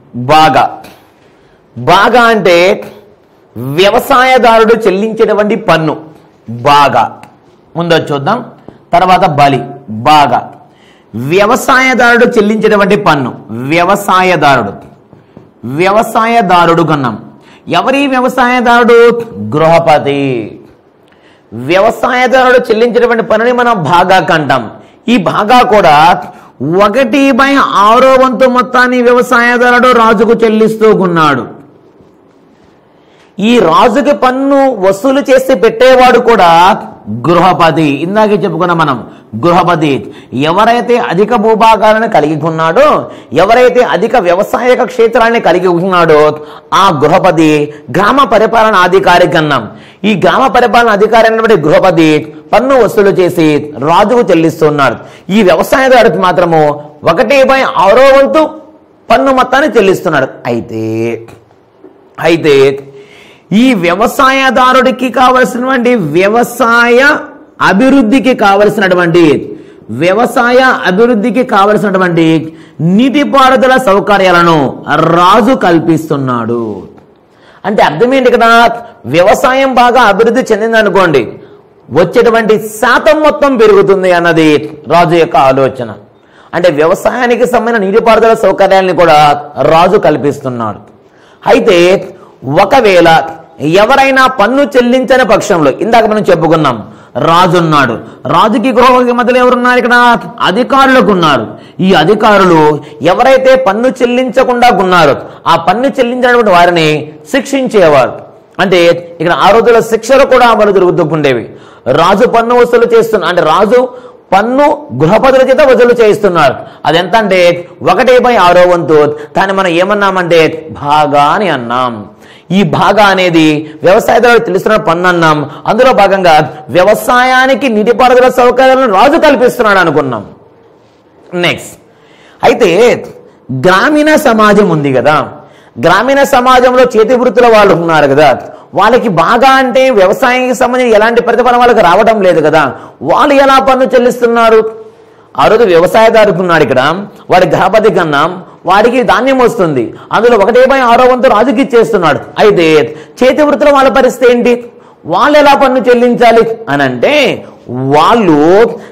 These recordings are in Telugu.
బాగా బాగా అంటే వ్యవసాయదారుడు చెల్లించేటువంటి పన్ను బాగా ముందు చూద్దాం తర్వాత బలి బాగా వ్యవసాయదారుడు చెల్లించేటువంటి పన్ను వ్యవసాయదారుడు వ్యవసాయదారుడు కన్నాం ఎవరి వ్యవసాయదారుడు గృహపతి వ్యవసాయదారుడు చెల్లించేటువంటి పనిని మనం భాగా కంటాం ఈ భాగా కూడా ఒకటి బై ఆరో వంతు మొత్తాన్ని వ్యవసాయదారుడు రాజుకు చెల్లిస్తూ ఉన్నాడు ఈ రాజుకి పన్ను వసూలు చేసి పెట్టేవాడు కూడా గృహపతి ఇందాకే చెప్పుకున్నాం మనం గృహపతి ఎవరైతే అధిక భూభాగాలను కలిగి ఉన్నాడో ఎవరైతే అధిక వ్యవసాయక క్షేత్రాన్ని కలిగి ఉన్నాడో ఆ గృహపతి గ్రామ పరిపాలన అధికారి కన్నాం ఈ గ్రామ పరిపాలన అధికారి అయినటువంటి గృహపతి పన్ను వసూలు చేసి రాజుకు చెల్లిస్తున్నాడు ఈ వ్యవసాయదారుడికి మాత్రము ఒకటి బై ఆరో వంతు పన్ను మొత్తాన్ని చెల్లిస్తున్నాడు అయితే అయితే ఈ వ్యవసాయదారుడికి కావలసినటువంటి వ్యవసాయ అభివృద్ధికి కావలసినటువంటి వ్యవసాయ అభివృద్ధికి కావలసినటువంటి నీటిపారుదల సౌకర్యాలను రాజు కల్పిస్తున్నాడు అంటే అర్థం ఏంటి కదా వ్యవసాయం బాగా అభివృద్ధి చెందిందనుకోండి వచ్చేటువంటి శాతం మొత్తం పెరుగుతుంది అన్నది రాజు యొక్క ఆలోచన అంటే వ్యవసాయానికి సంబంధించిన నీటిపారుదల సౌకర్యాలను కూడా రాజు కల్పిస్తున్నాడు అయితే ఒకవేళ ఎవరైనా పన్ను చెల్లించని పక్షంలో ఇందాక మనం చెప్పుకున్నాం రాజు ఉన్నాడు రాజుకి గృహకి మధ్యలో ఎవరున్నారు ఇక్కడ అధికారులకు ఉన్నారు ఈ అధికారులు ఎవరైతే పన్ను చెల్లించకుండా ఉన్నారో ఆ పన్ను చెల్లించినటువంటి వారిని శిక్షించేవారు అంటే ఇక్కడ ఆ రోజుల శిక్షలు కూడా అమలు జరుగుతూ ఉండేవి రాజు పన్ను వసూలు చేస్తున్న అంటే రాజు పన్ను గృహపతుల చేత వసూలు చేయిస్తున్నారు అదెంత అంటే ఒకటి బై ఆరో వంతు దాన్ని మనం ఏమన్నామంటే భాగా అని అన్నాం ఈ భాగా అనేది వ్యవసాయదారుడు తెలుస్తున్న పన్ను అన్నాం అందులో భాగంగా వ్యవసాయానికి నీటిపారుదల సౌకర్యాలను రాజు కల్పిస్తున్నాడు అనుకున్నాం నెక్స్ట్ అయితే గ్రామీణ సమాజం ఉంది కదా గ్రామీణ సమాజంలో చేతి వృత్తుల వాళ్ళు ఉన్నారు కదా వాళ్ళకి బాగా అంటే వ్యవసాయానికి సంబంధించి ఎలాంటి ప్రతిఫలం వాళ్ళకి రావడం లేదు కదా వాళ్ళు ఎలా పన్ను చెల్లిస్తున్నారు ఆ రోజు వ్యవసాయదారుకు ఉన్నాడు ఇక్కడ వాడి గణపతి కన్నా వాడికి ధాన్యం వస్తుంది అందులో ఒకటే పై ఆరో వంతు రాజుకి ఇచ్చేస్తున్నాడు అయితే చేతి వృత్తుల వాళ్ళ పరిస్థితి ఏంటి వాళ్ళు ఎలా పన్ను చెల్లించాలి అని అంటే వాళ్ళు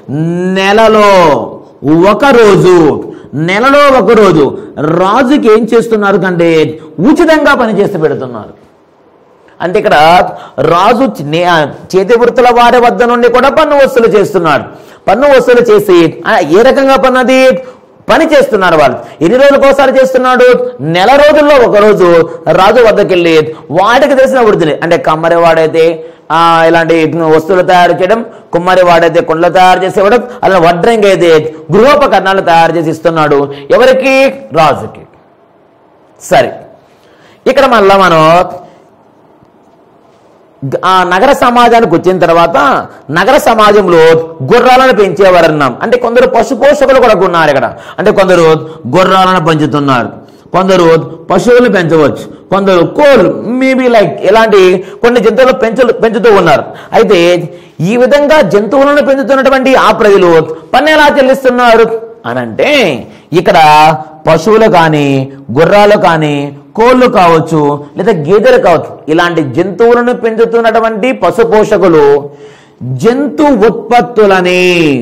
నెలలో ఒక రోజు నెలలో ఒక రోజు రాజుకి ఏం చేస్తున్నారు కంటే ఉచితంగా పనిచేసి పెడుతున్నారు అంటే ఇక్కడ రాజు నే- చేతి వృత్తుల వారి వద్ద నుండి కూడా పన్ను వసూలు చేస్తున్నాడు పన్ను వసూలు చేసి ఆ, ఏ రకంగా పన్ను అది పని చేస్తున్నారు వాళ్ళు ఎన్ని రోజులకు ఒకసారి చేస్తున్నాడు నెల రోజుల్లో ఒక రోజు రాజు వద్దకు వెళ్ళి వాడికి తెలిసిన వృత్తిని అంటే కమ్మరి వాడైతే ఆ, ఇలాంటి వస్తువులు తయారు చేయడం కుమ్మరి వాడైతే కుండలు తయారు చేసి ఇవ్వడం అలా వడ్రంగి అయితే గృహోపకరణాలు తయారు చేసి ఇస్తున్నాడు ఎవరికి రాజుకి సరే ఇక్కడ మళ్ళా మనం గ- ఆ నగర సమాజానికి వచ్చిన తర్వాత నగర సమాజంలో గుర్రాలను పెంచేవారు అన్నాం అంటే కొందరు పశు పోషకులు కూడా ఉన్నారు ఇక్కడ అంటే కొందరు గుర్రాలను పెంచుతున్నారు కొందరు పశువులను పెంచవచ్చు కొందరు కోళ్ళు మేబీ లైక్ ఇలాంటి కొన్ని జంతువులు పెంచు పెంచుతూ ఉన్నారు అయితే ఈ విధంగా జంతువులను పెంచుతున్నటువంటి ఆ ప్రజలు పన్ను ఎలా చెల్లిస్తున్నారు అనంటే ఇక్కడ పశువులు కానీ గుర్రాలు కానీ కోళ్ళు కావచ్చు లేదా గేదెలు కావచ్చు ఇలాంటి జంతువులను పెంచుతున్నటువంటి పశు పోషకులు జంతు ఉత్పత్తులని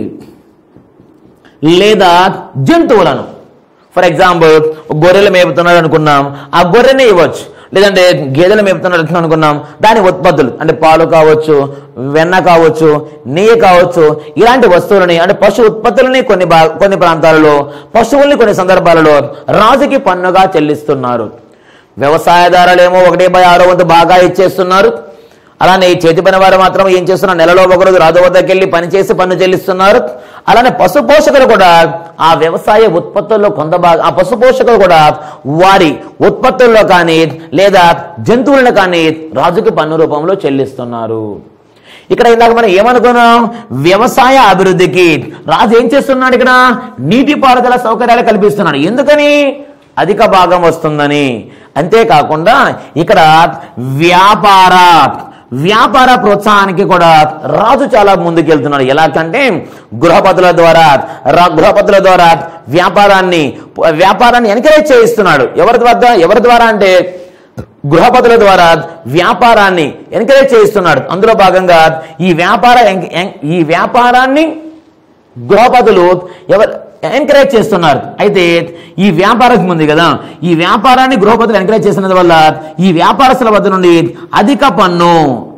లేదా జంతువులను ఫర్ ఎగ్జాంపుల్ గొర్రెలు మేపుతున్నాడు అనుకున్నాం ఆ గొర్రెని ఇవ్వచ్చు లేదంటే గేదెలు మేపుతున్నాడు అనుకున్నాం దాని ఉత్పత్తులు అంటే పాలు కావచ్చు వెన్న కావచ్చు నెయ్యి కావచ్చు ఇలాంటి వస్తువులని అంటే పశు ఉత్పత్తులని కొన్ని భా కొన్ని ప్రాంతాలలో పశువుల్ని కొన్ని సందర్భాలలో రాజుకి పన్నుగా చెల్లిస్తున్నారు వ్యవసాయదారులేమో ఒకటి బై ఆరో వంతు బాగా ఇచ్చేస్తున్నారు అలానే ఈ చేతి పని వారు మాత్రం ఏం చేస్తున్నారు నెలలో ఒకరోజు రాజు వద్దకు వెళ్ళి పనిచేసి పన్ను చెల్లిస్తున్నారు అలానే పశు పోషకులు కూడా ఆ వ్యవసాయ ఉత్పత్తుల్లో కొంత భాగం ఆ పశు పోషకులు కూడా వారి ఉత్పత్తుల్లో కానీ లేదా జంతువులను కానీ రాజుకి పన్ను రూపంలో చెల్లిస్తున్నారు ఇక్కడ ఇందాక మనం ఏమనుకున్నాం వ్యవసాయ అభివృద్ధికి రాజు ఏం చేస్తున్నాడు ఇక్కడ నీటిపారుదల సౌకర్యాలు కల్పిస్తున్నాడు ఎందుకని అధిక భాగం వస్తుందని అంతేకాకుండా ఇక్కడ వ్యాపార వ్యాపార ప్రోత్సాహానికి కూడా రాజు చాలా ముందుకెళ్తున్నాడు ఎలాగంటే గృహపతుల ద్వారా రా- గృహపతుల ద్వారా వ్యాపారాన్ని వ్యాపారాన్ని ఎంకరేజ్ చేయిస్తున్నాడు ఎవరి ద్వారా ఎవరి ద్వారా అంటే గృహపతుల ద్వారా వ్యాపారాన్ని ఎంకరేజ్ చేయిస్తున్నాడు అందులో భాగంగా ఈ వ్యాపార ఎం- ఎం- ఈ వ్యాపారాన్ని గృహపతులు ఎవరు ఎంకరేజ్ చేస్తున్నారు అయితే ఈ వ్యాపారం ఉంది కదా ఈ వ్యాపారాన్ని గృహపతులు ఎంకరేజ్ చేస్తున్నందు వల్ల ఈ వ్యాపారస్తుల వద్ద నుండి అధిక పన్ను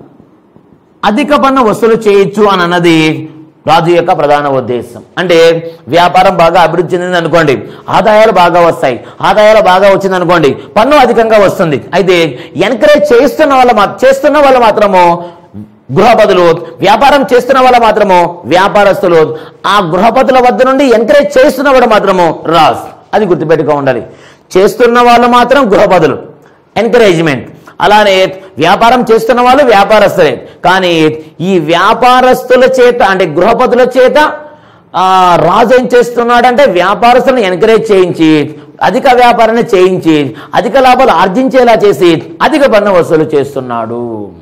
అధిక పన్ను వసూలు చేయొచ్చు అని అన్నది రాజు యొక్క ప్రధాన ఉద్దేశం అంటే వ్యాపారం బాగా అభివృద్ధి చెందింది అనుకోండి ఆదాయాలు బాగా వస్తాయి ఆదాయాలు బాగా వచ్చింది అనుకోండి పన్ను అధికంగా వస్తుంది అయితే ఎంకరేజ్ చేస్తున్న వాళ్ళ మా- చేస్తున్న వాళ్ళు మాత్రము గృహపతులు వ్యాపారం చేస్తున్న వాళ్ళ మాత్రము వ్యాపారస్తులు ఆ గృహపతుల వద్ద నుండి ఎంకరేజ్ చేస్తున్న వాడు మాత్రము రాజ్ అది గుర్తుపెట్టుకో ఉండాలి చేస్తున్న వాళ్ళు మాత్రం గృహపతులు ఎంకరేజ్మెంట్ అలానే వ్యాపారం చేస్తున్న వాళ్ళు వ్యాపారస్తులే కానీ ఈ వ్యాపారస్తుల చేత అంటే గృహపతుల చేత ఆ, రాజు ఏం చేస్తున్నాడంటే వ్యాపారస్తులను ఎంకరేజ్ చేయించి అధిక వ్యాపారాన్ని చేయించి అధిక లాభాలు ఆర్జించేలా చేసి అధిక పన్ను వసూలు చేస్తున్నాడు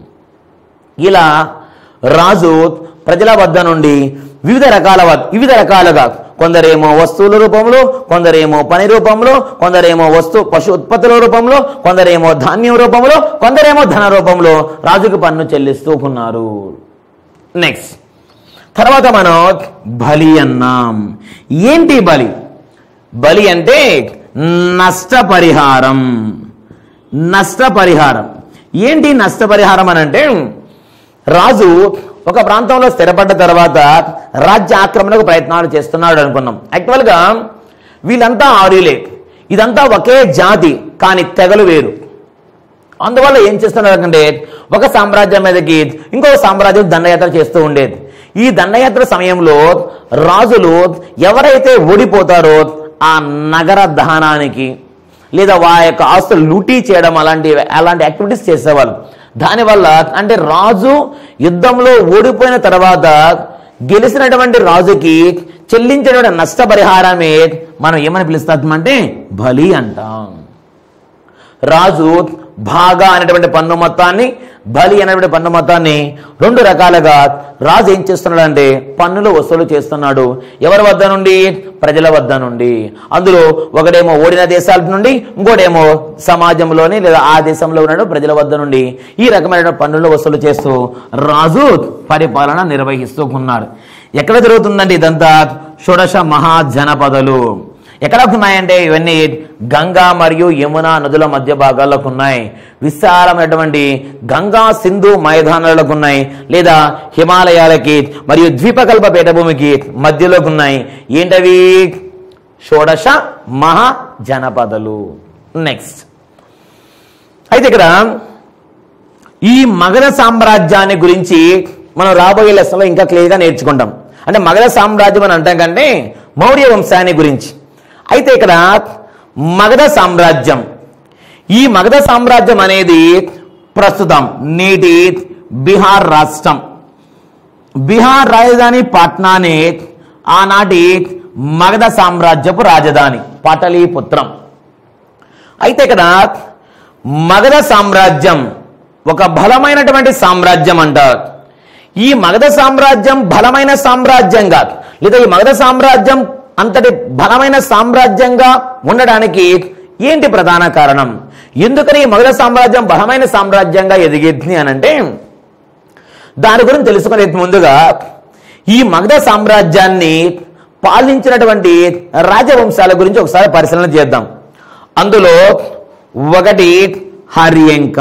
ఇలా రాజు ప్రజల వద్ద నుండి వివిధ రకాల వ- వివిధ రకాలుగా కొందరేమో వస్తువుల రూపంలో కొందరేమో పని రూపంలో కొందరేమో వస్తు పశు ఉత్పత్తుల రూపంలో కొందరేమో ధాన్యం రూపంలో కొందరేమో ధన రూపంలో రాజుకు పన్ను చెల్లిస్తూ ఉన్నారు నెక్స్ట్ తర్వాత మనం బలి అన్నాం ఏంటి బలి బలి అంటే నష్టపరిహారం నష్టపరిహారం ఏంటి నష్టపరిహారం అని అంటే రాజు ఒక ప్రాంతంలో స్థిరపడ్డ తర్వాత రాజ్య ఆక్రమణకు ప్రయత్నాలు చేస్తున్నాడు అనుకున్నాం యాక్చువల్గా వీళ్ళంతా ఆర్యులే ఇదంతా ఒకే జాతి కానీ తెగలు వేరు అందువల్ల ఏం చేస్తున్నారంటే ఒక సామ్రాజ్యం మీదకి ఇంకొక సామ్రాజ్యం దండయాత్ర చేస్తూ ఉండేది ఈ దండయాత్ర సమయంలో రాజులు ఎవరైతే ఓడిపోతారో ఆ నగర దహనానికి లేదా వారి యొక్క ఆస్తులు లూటీ చేయడం అలాంటి అలాంటి యాక్టివిటీస్ చేసేవాళ్ళు దానివల్ల అంటే రాజు యుద్ధంలో ఓడిపోయిన తర్వాత గెలిచినటువంటి రాజుకి చెల్లించినటువంటి నష్టపరిహారమే మనం ఏమని పిలుస్తామంటే బలి అంటాం రాజు భాగా అనేటువంటి పన్ను మొత్తాన్ని బలి అనేటువంటి పన్ను మొత్తాన్ని రెండు రకాలుగా రాజు ఏం చేస్తున్నాడంటే పన్నులు వసూలు చేస్తున్నాడు ఎవరి వద్ద నుండి ప్రజల వద్ద నుండి అందులో ఒకడేమో ఓడిన దేశాల నుండి ఇంకోటేమో సమాజంలోని లేదా ఆ దేశంలో ఉన్న ప్రజల వద్ద నుండి ఈ రకమైన పన్నులు వసూలు చేస్తూ రాజు పరిపాలన నిర్వహిస్తూ ఉన్నాడు ఎక్కడ జరుగుతుందండి ఇదంతా షోడశ మహాజనపదలు ఎక్కడ ఉన్నాయంటే ఇవన్నీ గంగా మరియు యమున నదుల మధ్య భాగాలకు ఉన్నాయి విశాలమైనటువంటి గంగా సింధు మైదానాలకు ఉన్నాయి లేదా హిమాలయాలకి మరియు ద్వీపకల్ప పీఠభూమికి మధ్యలోకి ఉన్నాయి ఏంటవి షోడశ మహా జనపదలు నెక్స్ట్ అయితే ఇక్కడ ఈ మగధ సామ్రాజ్యాన్ని గురించి మనం రాబోయే లెసన్లో ఇంకా క్లియర్గా నేర్చుకుంటాం అంటే మగధ సామ్రాజ్యం అని అంటాం కంటే మౌర్య వంశాన్ని గురించి అయితే ఇక్కడ మగధ సామ్రాజ్యం ఈ మగధ సామ్రాజ్యం అనేది ప్రస్తుతం నేటి బీహార్ రాష్ట్రం బీహార్ రాజధాని పాట్నానే ఆనాటి మగధ సామ్రాజ్యపు రాజధాని పాటలీపుత్రం అయితే ఇక్కడ మగధ సామ్రాజ్యం ఒక బలమైనటువంటి సామ్రాజ్యం అంటారు ఈ మగధ సామ్రాజ్యం బలమైన సామ్రాజ్యంగా లేదా ఈ మగధ సామ్రాజ్యం అంతటి బలమైన సామ్రాజ్యంగా ఉండడానికి ఏంటి ప్రధాన కారణం ఎందుకని ఈ మగధ సామ్రాజ్యం బలమైన సామ్రాజ్యంగా ఎదిగింది అని అంటే దాని గురించి తెలుసుకునే ముందుగా ఈ మగధ సామ్రాజ్యాన్ని పాలించినటువంటి రాజవంశాల గురించి ఒకసారి పరిశీలన చేద్దాం అందులో ఒకటి హర్యంక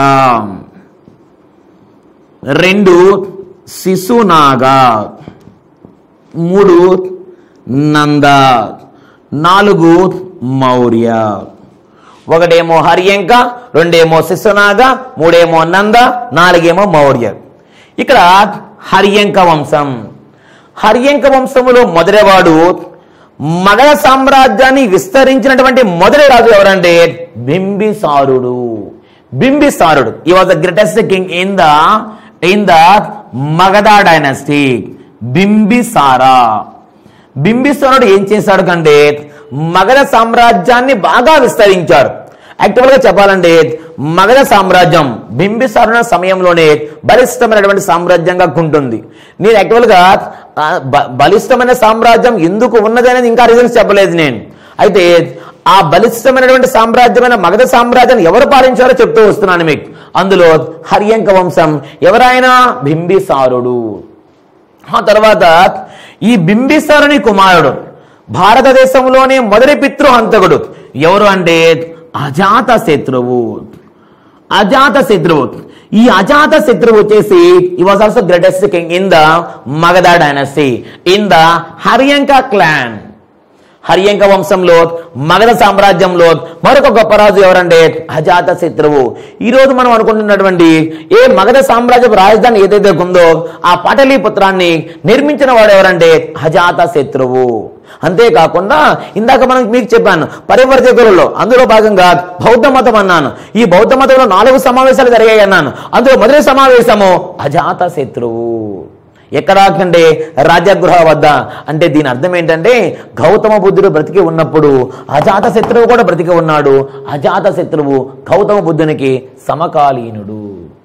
రెండు శిశునాగా మూడు నంద నాలుగు మౌర్య ఒకటేమో హర్యంక రెండేమో శిశునాగ మూడేమో నంద నాలుగేమో మౌర్య ఇక్కడ హర్యంక వంశం హర్యంక వంశములో మొదటివాడు మగధ సామ్రాజ్యాన్ని విస్తరించినటువంటి మొదటి రాజు ఎవరంటే బింబిసారుడు బింబిసారుడు ఈ was the greatest king in the in the Magadha dynasty Bimbisara బింబిసారుడు ఏం చేశాడు కంటే మగధ సామ్రాజ్యాన్ని బాగా విస్తరించాడు యాక్చువల్గా చెప్పాలంటే మగధ సామ్రాజ్యం బింబిసారున సమయంలోనే బలిష్టమైనటువంటి సామ్రాజ్యంగా ఉంటుంది నేను యాక్చువల్గా ఆ, బ- బలిష్టమైన సామ్రాజ్యం ఎందుకు ఉన్నది అనేది ఇంకా రీజన్స్ చెప్పలేదు నేను అయితే ఆ బలిష్టమైనటువంటి సామ్రాజ్యమైన మగధ సామ్రాజ్యాన్ని ఎవరు పాలించారో చెప్తూ వస్తున్నాను మీకు అందులో హర్యంక వంశం ఎవరైనా బింబిసారుడు ఆ తర్వాత ఈ బింబిసారుని కుమారుడు భారతదేశంలోనే మొదటి పితృహంతకుడు ఎవరు అంటే అజాత శత్రువు అజాత శత్రువు ఈ అజాత శత్రువు వచ్చేసి ఈ was also greatest king in the Magadha dynasty in the Haryanka clan Haryanka వంశంలో మగధ సామ్రాజ్యంలో మరొక గొప్ప రాజు ఎవరంటే అజాత శత్రువు ఈ రోజు మనం అనుకుంటున్నటువంటి ఏ మగధ సామ్రాజ్యపు రాజధాని ఏదైతే ఉందో ఆ పాటలీపుత్రాన్ని నిర్మించిన వాడు ఎవరంటే అజాత శత్రువు అంతేకాకుండా ఇందాక మనం మీకు చెప్పాను పరివర్తకులలో అందులో భాగంగా బౌద్ధ మతం అన్నాను ఈ బౌద్ధ మతంలో నాలుగు సమావేశాలు జరిగాయి అన్నాను అందులో మొదటి సమావేశము అజాత శత్రువు ఎక్కడ అంటే రాజగృహ వద్ద అంటే దీని అర్థం ఏంటంటే గౌతమ బుద్ధుడు బ్రతికి ఉన్నప్పుడు అజాత శత్రువు కూడా బ్రతికి ఉన్నాడు అజాత శత్రువు గౌతమ బుద్ధునికి సమకాలీనుడు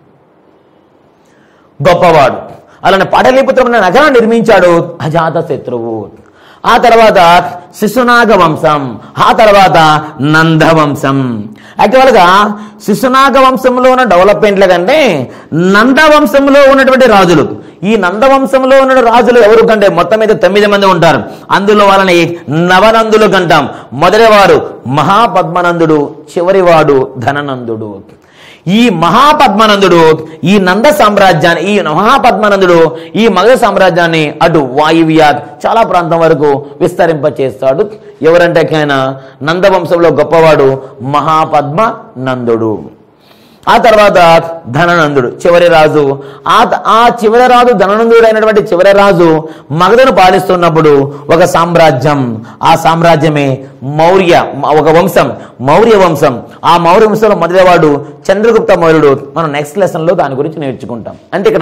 గొప్పవాడు అలానే పడలిపుత్రమైన నగరం నిర్మించాడు అజాత శత్రువు ఆ తర్వాత శిశునాగ వంశం ఆ తర్వాత నంద వంశం యాక్చువల్గా శిశునాగ వంశంలో ఉన్న డెవలప్మెంట్ల కంటే నంద వంశంలో ఉన్నటువంటి రాజులు ఈ నంద వంశంలో ఉన్న రాజులు ఎవరు కంటే మొత్తం మీద తొమ్మిది మంది ఉంటారు అందులో వాళ్ళని నవనందులు కంటాం మొదటివాడు మహాపద్మనందుడు చివరివాడు ధననందుడు ఈ మహాపద్మనందుడు ఈ నంద సామ్రాజ్యాన్ని ఈ మహాపద్మనందుడు ఈ మగధ సామ్రాజ్యాన్ని అటు వాయువ్య చాలా ప్రాంతం వరకు విస్తరింప చేస్తాడు ఎవరంటే ఆయన నందవంశంలో గొప్పవాడు మహాపద్మ నందుడు ఆ తర్వాత ధననందుడు చివరి రాజు ఆ ఆ చివరి రాజు ధననందుడు అయినటువంటి చివరి రాజు మగధను పాలిస్తున్నప్పుడు ఒక సామ్రాజ్యం ఆ సామ్రాజ్యమే మౌర్య ఒక వంశం మౌర్య వంశం ఆ మౌర్య వంశంలో మొదటివాడు చంద్రగుప్త మౌర్యుడు మనం నెక్స్ట్ లెసన్లో దాని గురించి నేర్చుకుంటాం అంటే ఇక్కడ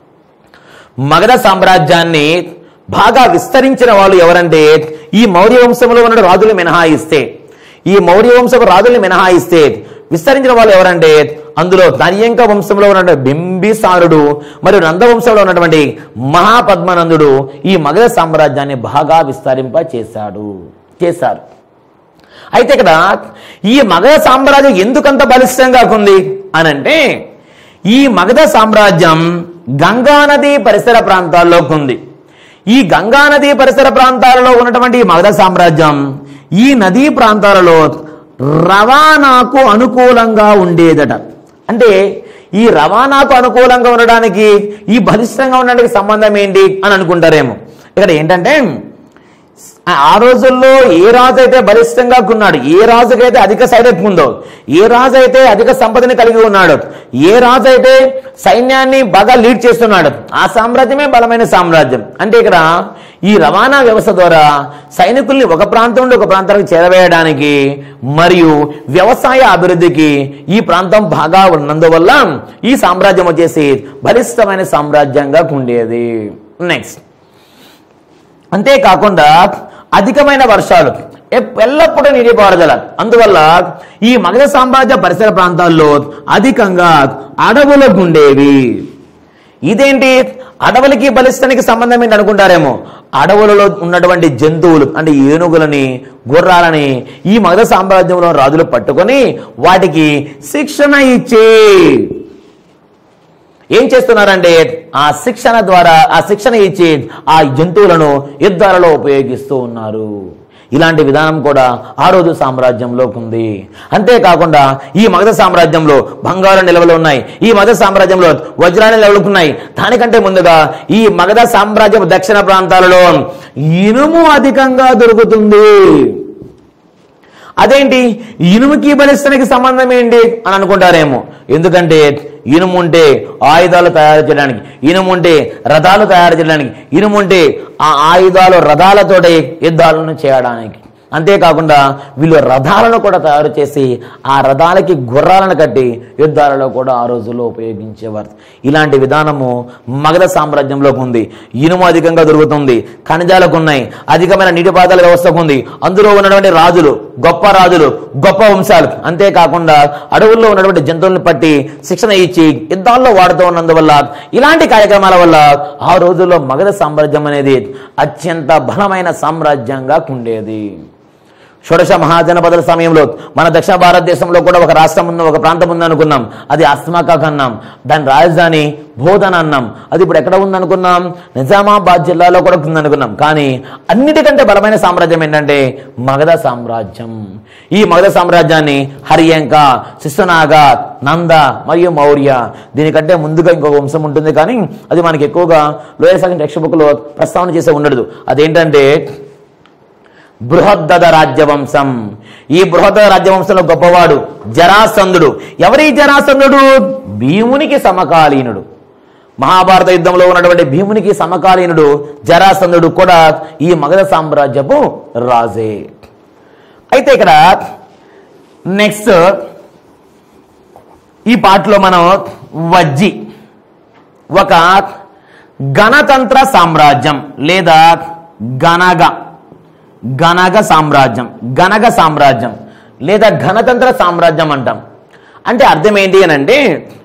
మగధ సామ్రాజ్యాన్ని బాగా విస్తరించిన వాళ్ళు ఎవరంటే ఈ మౌర్య వంశంలో ఉన్న రాజులు మినహాయిస్తే ఈ మౌర్య వంశపు రాజుల్ని మినహాయిస్తే విస్తరించిన వాళ్ళు ఎవరంటే అందులో ధన్యంక వంశంలో ఉన్నటువంటి బింబిసారుడు మరియు నందవంశంలో ఉన్నటువంటి మహాపద్మనందుడు ఈ మగధ సామ్రాజ్యాన్ని బాగా విస్తరింప చేశాడు చేశారు అయితే ఇక్కడ ఈ మగధ సామ్రాజ్యం ఎందుకంత బలిష్టంగా ఉంది అని అంటే ఈ మగధ సామ్రాజ్యం గంగా నది పరిసర ప్రాంతాల్లో ఉంది ఈ గంగా నది పరిసర ప్రాంతాలలో ఉన్నటువంటి ఈ మగధ సామ్రాజ్యం ఈ నదీ ప్రాంతాలలో రవాణాకు అనుకూలంగా ఉండేదట అంటే ఈ రవాణాకు అనుకూలంగా ఉండడానికి ఈ బలిష్టంగా ఉండడానికి సంబంధం ఏంటి అని అనుకుంటారేమో ఇక్కడ ఏంటంటే ఆ రోజుల్లో ఏ రాజు అయితే బలిష్టంగా ఉన్నాడు ఏ రాజుకైతే అధిక సైన్యం ఉందో ఏ రాజు అయితే అధిక సంపదని కలిగి ఉన్నాడు ఏ రాజు అయితే సైన్యాన్ని బాగా లీడ్ చేస్తున్నాడు ఆ సామ్రాజ్యమే బలమైన సామ్రాజ్యం అంటే ఇక్కడ ఈ రవాణా వ్యవస్థ ద్వారా సైనికుల్ని ఒక ప్రాంతం నుండి ఒక ప్రాంతానికి చేరవేయడానికి మరియు వ్యవసాయ అభివృద్ధికి ఈ ప్రాంతం బాగా ఉన్నందువల్ల ఈ సామ్రాజ్యం వచ్చేసి బలిష్టమైన సామ్రాజ్యంగా ఉండేది నెక్స్ట్ అంతేకాకుండా అధికమైన వర్షాలు ఎప్- ఎల్లప్పుడూ నీటిపారుదల అందువల్ల ఈ మగధ సామ్రాజ్య పరిసర ప్రాంతాల్లో అధికంగా అడవులకు ఉండేవి ఇదేంటి అడవులకి బలిష్టానికి సంబంధం ఏంటి అనుకుంటారేమో అడవులలో ఉన్నటువంటి జంతువులు అంటే ఏనుగులని గుర్రాలని ఈ మగధ సామ్రాజ్యంలో రాజులు పట్టుకొని వాటికి శిక్షణ ఇచ్చి ఏం చేస్తున్నారంటే ఆ శిక్షణ ద్వారా ఆ శిక్షణ ఇచ్చి ఆ జంతువులను యుద్ధాలలో ఉపయోగిస్తూ ఉన్నారు ఇలాంటి విధానం కూడా ఆ రోజు సామ్రాజ్యంలో ఉంది అంతేకాకుండా ఈ మగధ సామ్రాజ్యంలో బంగారు నిల్వలు ఉన్నాయి ఈ మగధ సామ్రాజ్యంలో వజ్రాల నిల్వలు ఉన్నాయి దానికంటే ముందుగా ఈ మగధ సామ్రాజ్యం దక్షిణ ప్రాంతాలలో ఇనుము అధికంగా దొరుకుతుంది అదేంటి ఇనుముకి బలిస్తానికి సంబంధం ఏంటి అని అనుకుంటారేమో ఎందుకంటే ఇనుము ఉంటే ఆయుధాలు తయారు చేయడానికి ఇనుము ఉంటే రథాలు తయారు చేయడానికి ఇనుము ఉంటే ఆ ఆయుధాలు రథాలతోటి యుద్ధాలను చేయడానికి అంతేకాకుండా వీళ్ళు రథాలను కూడా తయారు చేసి ఆ రథాలకి గుర్రాలను కట్టి యుద్ధాలలో కూడా ఆ రోజుల్లో ఉపయోగించేవారు ఇలాంటి విధానము మగధ సామ్రాజ్యంలోకి ఉంది ఇనుము అధికంగా దొరుకుతుంది ఖనిజాలకు ఉన్నాయి అధికమైన నీటిపారుదల వ్యవస్థకు ఉంది అందులో ఉన్నటువంటి రాజులు గొప్ప రాజులు గొప్ప వంశాలు అంతేకాకుండా అడవుల్లో ఉన్నటువంటి జంతువులను పట్టి శిక్షణ ఇచ్చి యుద్ధాల్లో వాడుతూ ఉన్నందువల్ల ఇలాంటి కార్యక్రమాల వల్ల ఆ రోజుల్లో మగధ సామ్రాజ్యం అనేది అత్యంత బలమైన సామ్రాజ్యంగా ఉండేది షోడశ మహాజనపదుల సమయంలో మన దక్షిణ భారతదేశంలో కూడా ఒక రాష్ట్రం ఉంది ఒక ప్రాంతం ఉంది అనుకున్నాం అది అస్మాకా అన్నాం దాని రాజధాని బోధన అన్నాం అది ఇప్పుడు ఎక్కడ ఉంది అనుకున్నాం నిజామాబాద్ జిల్లాలో కూడా ఉంది అనుకున్నాం కానీ అన్నిటికంటే బలమైన సామ్రాజ్యం ఏంటంటే మగధ సామ్రాజ్యం ఈ మగధ సామ్రాజ్యాన్ని హరియంక శిశునాగ నంద మరియు మౌర్య దీనికంటే ముందుగా ఇంకొక వంశం ఉంటుంది కానీ అది మనకి ఎక్కువగా లోయర్ సెకండ్ టెక్స్ట్ బుక్లో ప్రస్తావన చేసే ఉండదు అదేంటంటే బృహద్దద రాజ్యవంశం ఈ బృహద్దద రాజ్యవంశంలో గొప్పవాడు జరాసంధుడు ఎవరి జరాసంధుడు భీమునికి సమకాలీనుడు మహాభారత యుద్ధంలో ఉన్నటువంటి భీమునికి సమకాలీనుడు జరాసంధుడు కూడా ఈ మగధ సామ్రాజ్యపు రాజే అయితే ఇక్కడ నెక్స్ట్ ఈ పాటలో మనం వజ్జి ఒక గణతంత్ర సామ్రాజ్యం లేదా గణగ గణగ సామ్రాజ్యం గణగ సామ్రాజ్యం లేదా గణతంత్ర సామ్రాజ్యం అంటాం అంటే అర్థం ఏంటి అని అంటే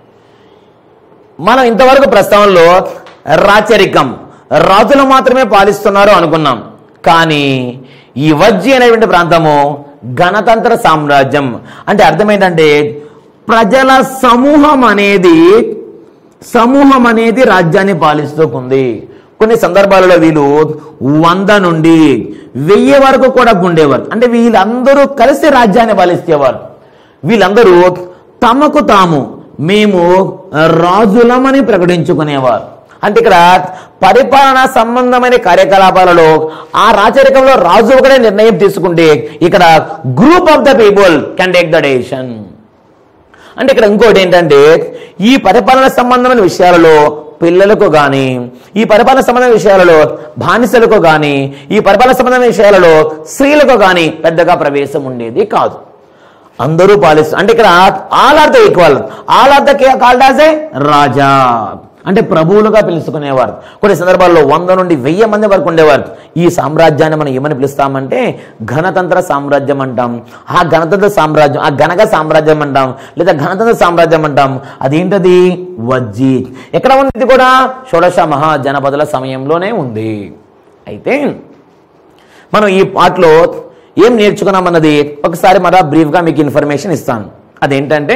మనం ఇంతవరకు ప్రస్తావనలో రాచరికం రాజులు మాత్రమే పాలిస్తున్నారు అనుకున్నాం కానీ ఈ వజ్జి అనేటువంటి ప్రాంతము గణతంత్ర సామ్రాజ్యం అంటే అర్థం ఏంటంటే ప్రజల సమూహం అనేది సమూహం అనేది రాజ్యాన్ని పాలిస్తూ ఉంది కొన్ని సందర్భాలలో వీళ్ళు వంద నుండి వెయ్యి వరకు కూడా ఉండేవారు అంటే వీళ్ళందరూ కలిసి రాజ్యాన్ని పాలిస్తేవారు వీళ్ళందరూ తమకు తాము మేము రాజులమని ప్రకటించుకునేవారు అంటే ఇక్కడ పరిపాలన సంబంధమైన కార్యకలాపాలలో ఆ రాచరికంలో రాజు ఒకటే నిర్ణయం తీసుకుంటే ఇక్కడ group of the people can take the decision అంటే ఇక్కడ ఇంకోటి ఏంటంటే ఈ పరిపాలన సంబంధమైన విషయాలలో పిల్లలకు కానీ ఈ పరిపాలన సంబంధమైన విషయాలలో బానిసలకు కానీ ఈ పరిపాలన సంబంధమైన విషయాలలో స్త్రీలకు కానీ పెద్దగా ప్రవేశం ఉండేది కాదు అందరూ పాలిస్తారు అంటే ఇక్కడ all are the equal all are the called as a raja అంటే ప్రభువులుగా పిలుచుకునేవారు కొన్ని సందర్భాల్లో వంద నుండి వెయ్యి మంది వరకు ఉండేవారు ఈ సామ్రాజ్యాన్ని మనం ఏమని పిలుస్తామంటే గణతంత్ర సామ్రాజ్యం అంటాం ఆ గణతంత్ర సామ్రాజ్యం ఆ గణక సామ్రాజ్యం అంటాం లేదా గణతంత్ర సామ్రాజ్యం అంటాం అదేంటది వజ్జి ఎక్కడ ఉంది ఇది కూడా షోడశ మహాజనపదుల సమయంలోనే ఉంది అయితే మనం ఈ పాటలో ఏం నేర్చుకున్నామన్నది ఒకసారి మరా బ్రీఫ్గా మీకు ఇన్ఫర్మేషన్ ఇస్తాను అదేంటంటే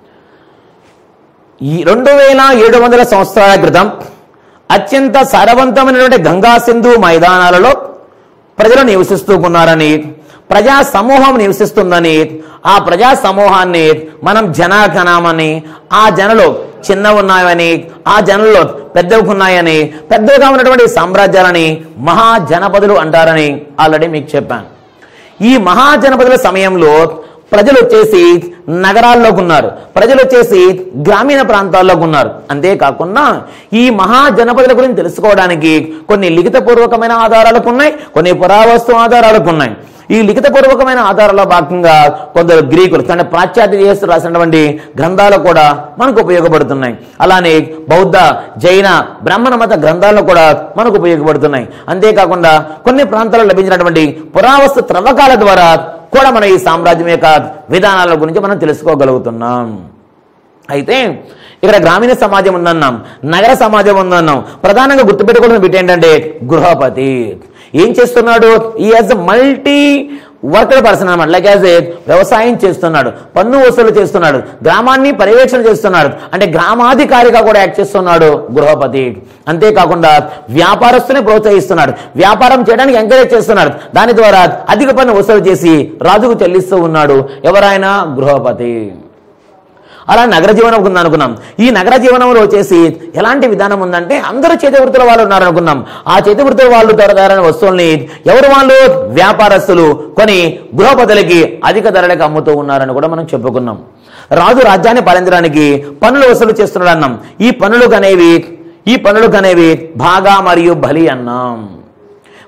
ఈ రెండు వేల ఏడు వందల సంవత్సరాల క్రితం అత్యంత సారవంతమైనటువంటి గంగా సింధు మైదానాలలో ప్రజలు నివసిస్తూ ఉన్నారని ప్రజా సమూహం నివసిస్తుందని ఆ ప్రజా సమూహాన్ని మనం జనాగణమని ఆ జనలో చిన్న ఉన్నాయని ఆ జనంలో పెద్దవి ఉన్నాయని పెద్దగా ఉన్నటువంటి సామ్రాజ్యాలని మహాజనపదులు అంటారని ఆల్రెడీ మీకు చెప్పాను ఈ మహాజనపదుల సమయంలో ప్రజలు వచ్చేసి నగరాల్లోకి ఉన్నారు ప్రజలు వచ్చేసి గ్రామీణ ప్రాంతాల్లోకి ఉన్నారు అంతేకాకుండా ఈ మహాజనపదుల గురించి తెలుసుకోవడానికి కొన్ని లిఖితపూర్వకమైన ఆధారాలకు ఉన్నాయి కొన్ని పురావస్తు ఆధారాలకు ఉన్నాయి ఈ లిఖితపూర్వకమైన ఆధారాల్లో భాగంగా కొందరు గ్రీకులు అంటే పాశ్చాత్య దేశస్తులు రాసినటువంటి గ్రంథాలు కూడా మనకు ఉపయోగపడుతున్నాయి అలానే బౌద్ధ జైన బ్రాహ్మణ మత గ్రంథాలు కూడా మనకు ఉపయోగపడుతున్నాయి అంతేకాకుండా కొన్ని ప్రాంతాల్లో లభించినటువంటి పురావస్తు త్రవ్వకాల ద్వారా కూడా మనం ఈ సామ్రాజ్యం యొక్క విధానాల గురించి మనం తెలుసుకోగలుగుతున్నాం అయితే ఇక్కడ గ్రామీణ సమాజం ఉందన్నాం నగర సమాజం ఉందన్నాం ప్రధానంగా గుర్తుపెట్టుకోవడం బిట్ ఏంటంటే గృహపతి ఏం చేస్తున్నాడు ఈ యాజ్ మల్టీ వర్కర్ పర్సన్ అనమాట లైక్ యాజ్ ఏ వ్యవసాయం చేస్తున్నాడు పన్ను వసూలు చేస్తున్నాడు గ్రామాన్ని పర్యవేక్షణ చేస్తున్నాడు అంటే గ్రామాధికారిగా కూడా యాక్ట్ చేస్తున్నాడు గృహపతి అంతేకాకుండా వ్యాపారస్తుని ప్రోత్సహిస్తున్నాడు వ్యాపారం చేయడానికి ఎంకరేజ్ చేస్తున్నాడు దాని ద్వారా అధిక పన్ను వసూలు చేసి రాజుకు చెల్లిస్తూ ఉన్నాడు ఎవరైనా గృహపతి అలా నగర జీవనం ఉంది అనుకున్నాం ఈ నగర జీవనంలో వచ్చేసి ఎలాంటి విధానం ఉందంటే అందరూ చేతి వృత్తుల వాళ్ళు ఉన్నారు అనుకున్నాం ఆ చేతి వృత్తుల వాళ్ళు తయారైన వస్తువుల్ని ఎవరు వాళ్ళు వ్యాపారస్తులు కొని గృహపతులకి అధిక ధరలకు అమ్ముతూ ఉన్నారని కూడా మనం చెప్పుకున్నాం రాజు రాజ్యాన్ని పాలించడానికి పన్నులు వసూలు చేస్తున్నాడు అన్నాం ఈ పన్నులు అనేవి ఈ పన్నులు అనేవి భాగా మరియు బలి అన్నాం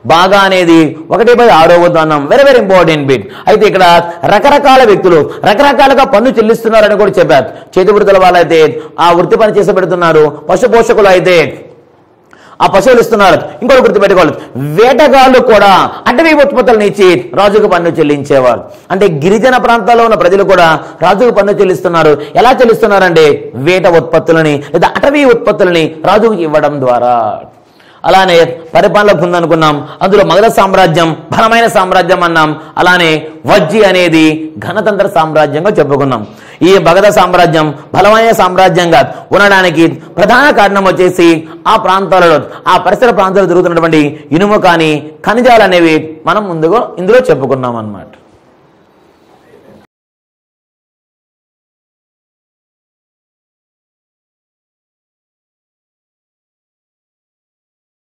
బాగా అనేది ఒకటి బై ఆరో వద్ద అన్నాం వెరీ వెరీ ఇంపార్టెంట్ బిట్ అయితే ఇక్కడ రకరకాల వ్యక్తులు రకరకాలుగా పన్ను చెల్లిస్తున్నారని కూడా చెప్పారు చేతి వృత్తుల వాళ్ళైతే ఆ వృత్తి పని చేసి పెడుతున్నారు పశు పోషకులు అయితే ఆ పశువులు ఇస్తున్నారు ఇంకోటి గుర్తుపెట్టుకోవాలి వేటగాళ్ళు కూడా అటవీ ఉత్పత్తులను ఇచ్చి రాజుకు పన్ను చెల్లించేవారు అంటే గిరిజన ప్రాంతాల్లో ఉన్న ప్రజలు కూడా రాజుకు పన్ను చెల్లిస్తున్నారు ఎలా చెల్లిస్తున్నారంటే వేట ఉత్పత్తులని లేదా అటవీ ఉత్పత్తులని రాజుకు ఇవ్వడం ద్వారా అలానే పరిపాలన ఉందనుకున్నాం అందులో మగధ సామ్రాజ్యం బలమైన సామ్రాజ్యం అన్నాం అలానే వజ్జి అనేది గణతంత్ర సామ్రాజ్యంగా చెప్పుకున్నాం ఈ మగధ సామ్రాజ్యం బలమైన సామ్రాజ్యంగా ఉండడానికి ప్రధాన కారణం వచ్చేసి ఆ ప్రాంతాలలో ఆ పరిసర ప్రాంతాల్లో దొరుకుతున్నటువంటి ఇనుము కానీ ఖనిజాలు అనేవి మనం ముందుగా ఇందులో చెప్పుకున్నాం అన్నమాట